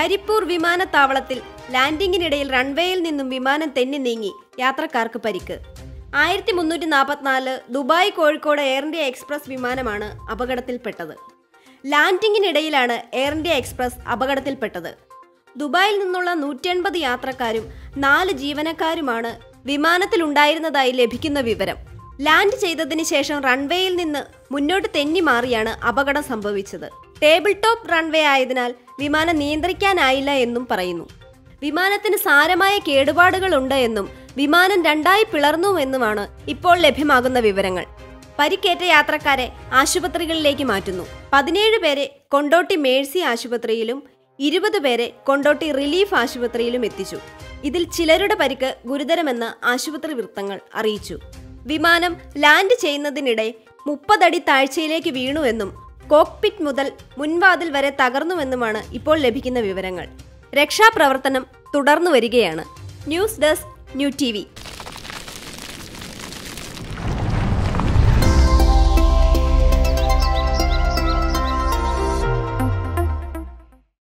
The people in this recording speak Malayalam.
കരിപ്പൂർ വിമാനത്താവളത്തിൽ ലാൻഡിങ്ങിനിടയിൽ റൺവേയിൽ നിന്നും വിമാനം തെന്നി നീങ്ങി യാത്രക്കാർക്ക് പരിക്ക് ആയിരത്തി മുന്നൂറ്റി നാൽപ്പത്തിനാല് Dubai Kozhikode air India express വിമാനമാണ് അപകടത്തിൽപ്പെട്ടത് ലാൻഡിങ്ങിനിടയിലാണ് എയർ ഇന്ത്യ എക്സ്പ്രസ് അപകടത്തിൽപ്പെട്ടത് ദുബായിൽ നിന്നുള്ള നൂറ്റി എൺപത് യാത്രക്കാരും നാല് ജീവനക്കാരുമാണ് വിമാനത്തിലുണ്ടായിരുന്നതായി ലഭിക്കുന്ന വിവരം ലാൻഡ് ചെയ്തതിന് ശേഷം റൺവേയിൽ നിന്ന് മുന്നോട്ട് തെന്നി മാറിയാണ് അപകടം സംഭവിച്ചത് ടേബിൾ ടോപ്പ് റൺവേ ആയതിനാൽ വിമാനം നിയന്ത്രിക്കാനായില്ല എന്നും പറയുന്നു വിമാനത്തിന് സാരമായ കേടുപാടുകളുണ്ട് എന്നും വിമാനം രണ്ടായി പിളർന്നുവെന്നുമാണ് ഇപ്പോൾ ലഭ്യമാകുന്ന വിവരങ്ങൾ പരിക്കേറ്റ യാത്രക്കാരെ ആശുപത്രികളിലേക്ക് മാറ്റുന്നു പതിനേഴ് പേരെ കൊണ്ടോട്ടി മേഴ്സി ആശുപത്രിയിലും ഇരുപത് പേരെ കൊണ്ടോട്ടി റിലീഫ് ആശുപത്രിയിലും എത്തിച്ചു ഇതിൽ ചിലരുടെ പരിക്ക് ഗുരുതരമെന്ന് ആശുപത്രി വൃത്തങ്ങൾ അറിയിച്ചു വിമാനം ലാൻഡ് ചെയ്യുന്നതിനിടെ മുപ്പതടി താഴ്ചയിലേക്ക് വീണുവെന്നും കോക്പിറ്റ് മുതൽ മുൻവാതിൽ വരെ തകർന്നുവെന്നുമാണ് ഇപ്പോൾ ലഭിക്കുന്ന വിവരങ്ങൾ രക്ഷാപ്രവർത്തനം തുടർന്നു വരികയാണ് ന്യൂസ് ഡെസ്ക് ന്യൂ ടി